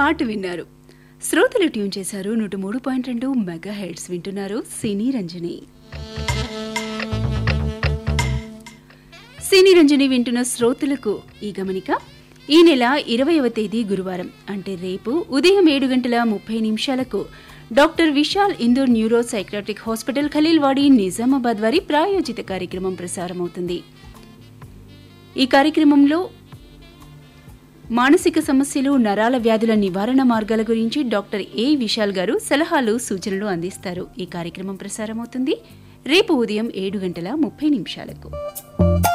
పాట విన్నారు శ్రోతలు ట్యూన్ చేశారు నూట మూడు పాయింట్ రెండు మెగా హెడ్స్ వింటున్నారు సినీ రంజని సినీ రంజని వింటున్న శ్రోతలకు ఈ గమనిక ఈ నెల ఇరవైవ తేదీ గురువారం అంటే రేపు ఉదయం ఏడు గంటల ముప్పై నిమిషాలకు doctor Vishal Indur neuro psychiatric hospital Khaleelwadi Nizamabad వారి ప్రాయోజిత కార్యక్రమం ప్రసారమవుతుంది ఈ కార్యక్రమంలో మానసిక సమస్యలు నరాల వ్యాధుల నివారణ మార్గాల గురించి డాక్టర్ ఏ విశాల్ గారు సలహాలు సూచనలు అందిస్తారు ఈ కార్యక్రమం ప్రసారమవుతుంది రేపు ఉదయం ఏడు గంటల ముప్పై నిమిషాలకు